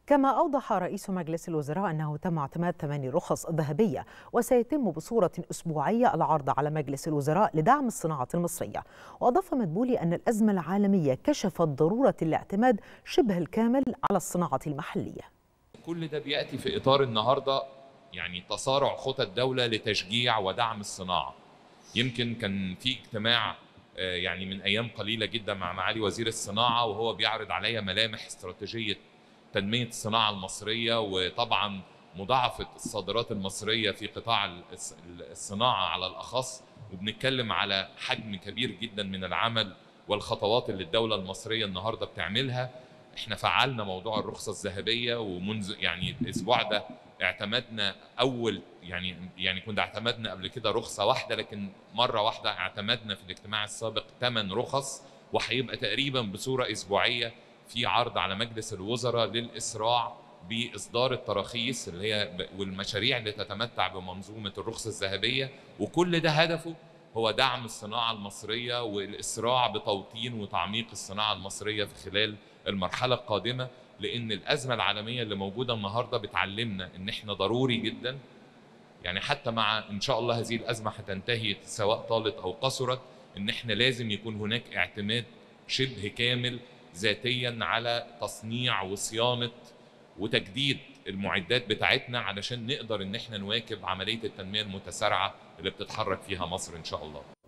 كما أوضح رئيس مجلس الوزراء أنه تم اعتماد ثماني رخص ذهبية وسيتم بصورة أسبوعية العرض على مجلس الوزراء لدعم الصناعة المصرية وأضاف مدبولي أن الأزمة العالمية كشفت ضرورة الاعتماد شبه الكامل على الصناعة المحلية كل ده بياتي في اطار النهارده يعني تسارع خطى الدوله لتشجيع ودعم الصناعه يمكن كان في اجتماع آه، يعني من ايام قليله جدا مع معالي وزير الصناعه وهو بيعرض عليا ملامح استراتيجيه تنميه الصناعه المصريه وطبعا مضاعفه الصادرات المصريه في قطاع الص- الصناعه على الاخص وبنتكلم على حجم كبير جدا من العمل والخطوات اللي الدوله المصريه النهارده بتعملها احنا فعلنا موضوع الرخصه الذهبيه ومنذ يعني الاسبوع ده اعتمدنا اول يعني يعني كنا اعتمدنا قبل كده رخصه واحده لكن مره واحده اعتمدنا في الاجتماع السابق ثمان رخص وهيبقى تقريبا بصوره اسبوعيه في عرض على مجلس الوزراء للاسراع باصدار التراخيص اللي هي ب- والمشاريع اللي تتمتع بمنظومه الرخصه الذهبيه وكل ده هدفه هو دعم الصناعه المصريه والاسراع بتوطين وتعميق الصناعه المصريه في خلال المرحله القادمه لان الازمه العالميه اللي موجوده النهارده بتعلمنا ان احنا ضروري جدا يعني حتى مع ان شاء الله هذه الازمه هتنتهي سواء طالت او قصرت ان احنا لازم يكون هناك اعتماد شبه كامل ذاتيا على تصنيع وصيانه وتجديد المعدات بتاعتنا علشان نقدر ان احنا نواكب عمليه التنميه المتسارعه اللي بتتحرك فيها مصر ان شاء الله